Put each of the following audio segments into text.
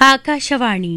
ಆಕಾಶವಾಣಿ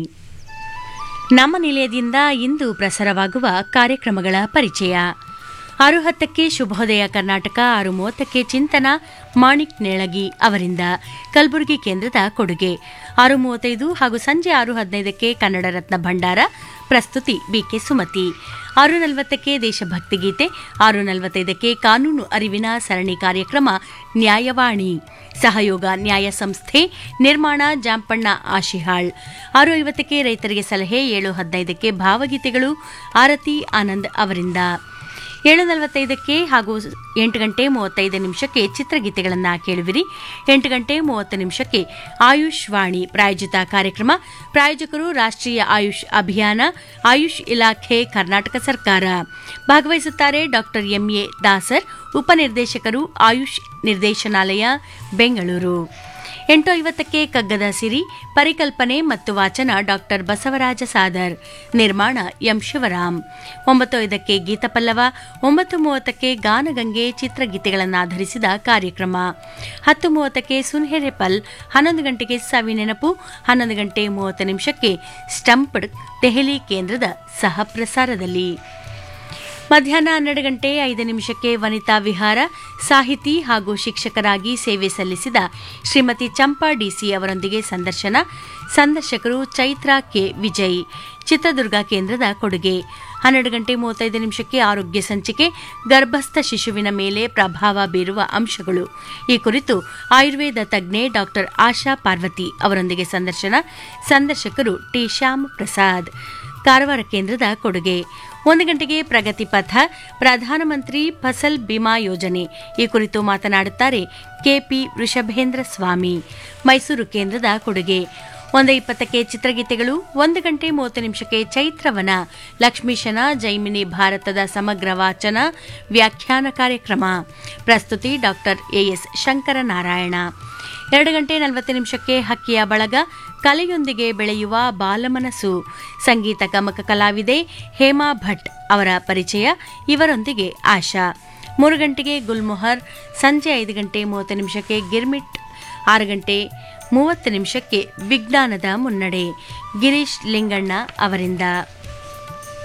ನಮ್ಮ ನಿಲಯದಿಂದ ಇಂದು ಪ್ರಸಾರವಾಗುವ ಕಾರ್ಯಕ್ರಮಗಳ ಪರಿಚಯ ಆರು ಹತ್ತಕ್ಕೆ ಶುಭೋದಯ ಕರ್ನಾಟಕ ಆರು ಮೂವತ್ತಕ್ಕೆ ಚಿಂತನ ಮಾಣಿಕ್ ನೇಳಗಿ ಅವರಿಂದ ಕಲಬುರಗಿ ಕೇಂದ್ರದ ಕೊಡುಗೆ ಆರು ಮೂವತ್ತೈದು ಹಾಗೂ ಸಂಜೆ ಆರು ಹದಿನೈದಕ್ಕೆ ಕನ್ನಡ ರತ್ನ ಭಂಡಾರ ಪ್ರಸ್ತುತಿ ಬಿಕೆ ಸುಮತಿ ಆರು ನಲವತ್ತಕ್ಕೆ ದೇಶಭಕ್ತಿ ಗೀತೆ ಆರು ನಲವತ್ತೈದಕ್ಕೆ ಕಾನೂನು ಅರಿವಿನ ಸರಣಿ ಕಾರ್ಯಕ್ರಮ ನ್ಯಾಯವಾಣಿ ಸಹಯೋಗ ನ್ಯಾಯ ಸಂಸ್ಥೆ ನಿರ್ಮಾಣ ಜಾಂಪಣ್ಣ ಆಶಿಹಾಳ್ ಆರು ಐವತ್ತಕ್ಕೆ ರೈತರಿಗೆ ಸಲಹೆ ಏಳು ಹದಿನೈದಕ್ಕೆ ಭಾವಗೀತೆಗಳು ಆರತಿ ಆನಂದ್ ಅವರಿಂದ ಏಳು ನಲವತ್ತೈದಕ್ಕೆ ಹಾಗೂ ಎಂಟು ಗಂಟೆ ಮೂವತ್ತೈದು ನಿಮಿಷಕ್ಕೆ ಚಿತ್ರಗೀತೆಗಳನ್ನು ಕೇಳುವಿರಿ ಎಂಟು ಗಂಟೆ ಮೂವತ್ತು ನಿಮಿಷಕ್ಕೆ ಆಯುಷ್ ವಾಣಿ ಪ್ರಾಯೋಜಿತ ಕಾರ್ಯಕ್ರಮ ಪ್ರಾಯೋಜಕರು ರಾಷ್ಟ್ರೀಯ ಆಯುಷ್ ಅಭಿಯಾನ ಆಯುಷ್ ಇಲಾಖೆ ಕರ್ನಾಟಕ ಸರ್ಕಾರ ಭಾಗವಹಿಸುತ್ತಾರೆ ಡಾಕ್ಟರ್ ಎಂಎ ದಾಸರ್ ಉಪನಿರ್ದೇಶಕರು ಆಯುಷ್ ನಿರ್ದೇಶನಾಲಯ ಬೆಂಗಳೂರು ಎಂಟು ಐವತ್ತಕ್ಕೆ ಕಗ್ಗದ ಸಿರಿ ಪರಿಕಲ್ಪನೆ ಮತ್ತು ವಾಚನ ಡಾಕ್ಟರ್ ಬಸವರಾಜ ಸಾದರ್ ನಿರ್ಮಾಣ ಎಂ ಶಿವರಾಮ್ ಒಂಬತ್ತು ಐದಕ್ಕೆ ಗೀತಪಲ್ಲವ ಒಂಬತ್ತು ಮೂವತ್ತಕ್ಕೆ ಗಾನಗಂಗೆ ಚಿತ್ರಗೀತೆಗಳನ್ನಾಧರಿಸಿದ ಕಾರ್ಯಕ್ರಮ ಹತ್ತು ಮೂವತ್ತಕ್ಕೆ ಸುನ್ಹೆರೆಪಲ್ ಹನ್ನೊಂದು ಗಂಟೆಗೆ ಸವಿ ನೆನಪು ಹನ್ನೊಂದು ಗಂಟೆ ಮೂವತ್ತು ನಿಮಿಷಕ್ಕೆ ಸ್ಟಂಪ್ಡ್ ದೆಹಲಿ ಕೇಂದ್ರದ ಸಹ ಪ್ರಸಾರದಲ್ಲಿ ಮಧ್ಯಾಹ್ನ ಹನ್ನೆರಡು ಗಂಟೆ ಐದು ನಿಮಿಷಕ್ಕೆ ವನಿತಾ ವಿಹಾರ ಸಾಹಿತಿ ಹಾಗೂ ಶಿಕ್ಷಕರಾಗಿ ಸೇವೆ ಸಲ್ಲಿಸಿದ ಶ್ರೀಮತಿ ಚಂಪಾ ಡಿಸಿ ಅವರೊಂದಿಗೆ ಸಂದರ್ಶನ ಸಂದರ್ಶಕರು ಚೈತ್ರ ಕೆ ವಿಜಯ್ ಚಿತ್ರದುರ್ಗ ಕೇಂದ್ರದ ಕೊಡುಗೆ ಹನ್ನೆರಡು ಗಂಟೆ ಮೂವತ್ತೈದು ನಿಮಿಷಕ್ಕೆ ಆರೋಗ್ಯ ಸಂಚಿಕೆ ಗರ್ಭಸ್ಥ ಶಿಶುವಿನ ಮೇಲೆ ಪ್ರಭಾವ ಬೀರುವ ಅಂಶಗಳು ಈ ಕುರಿತು ಆಯುರ್ವೇದ ತಜ್ಞೆ ಡಾಕ್ಟರ್ ಆಶಾ ಪಾರ್ವತಿ ಅವರೊಂದಿಗೆ ಸಂದರ್ಶನ ಸಂದರ್ಶಕರು ಟಿ ಶ್ಯಾಮ್ ಪ್ರಸಾದ್ ಕಾರವಾರ ಕೇಂದ್ರದ ಕೊಡುಗೆ ಒಂದು ಗಂಟೆಗೆ ಪ್ರಗತಿ ಪಥ ಪ್ರಧಾನಮಂತ್ರಿ ಫಸಲ್ ಬಿಮಾ ಯೋಜನೆ ಈ ಕುರಿತು ಮಾತನಾಡುತ್ತಾರೆ ಕೆಪಿ ವೃಷಭೇಂದ್ರ ಸ್ವಾಮಿ ಮೈಸೂರು ಕೇಂದ್ರದ ಕೊಡುಗೆ ಒಂದು ಇಪ್ಪತ್ತಕ್ಕೆ ಚಿತ್ರಗೀತೆಗಳು ಒಂದು ಗಂಟೆ ಮೂವತ್ತು ನಿಮಿಷಕ್ಕೆ ಚೈತ್ರವನ ಲಕ್ಷ್ಮೀಶನ ಜೈಮಿನಿ ಭಾರತದ ಸಮಗ್ರ ವಾಚನ ವ್ಯಾಖ್ಯಾನ ಕಾರ್ಯಕ್ರಮ ಪ್ರಸ್ತುತಿ ಡಾಕ್ಟರ್ ಎಎಸ್ ಶಂಕರನಾರಾಯಣ ಎರಡು ಗಂಟೆ ನಲವತ್ತು ನಿಮಿಷಕ್ಕೆ ಹಕ್ಕಿಯ ಬಳಗ ಕಲೆಯೊಂದಿಗೆ ಬೆಳೆಯುವ ಬಾಲಮನಸ್ಸು ಸಂಗೀತ ಗಮಕ ಕಲಾವಿದೆ ಹೇಮಾ ಭಟ್ ಅವರ ಪರಿಚಯ ಇವರೊಂದಿಗೆ ಆಶಾ ಮೂರು ಗಂಟೆಗೆ ಗುಲ್ಮೊಹರ್ ಸಂಜೆ ಐದು ಗಂಟೆ ಮೂವತ್ತು ನಿಮಿಷಕ್ಕೆ ಗಿರ್ಮಿಟ್ ಆರು ಗಂಟೆ ಮೂವತ್ತು ನಿಮಿಷಕ್ಕೆ ವಿಜ್ಞಾನದ ಮುನ್ನಡೆ ಗಿರೀಶ್ ಲಿಂಗಣ್ಣ ಅವರಿಂದ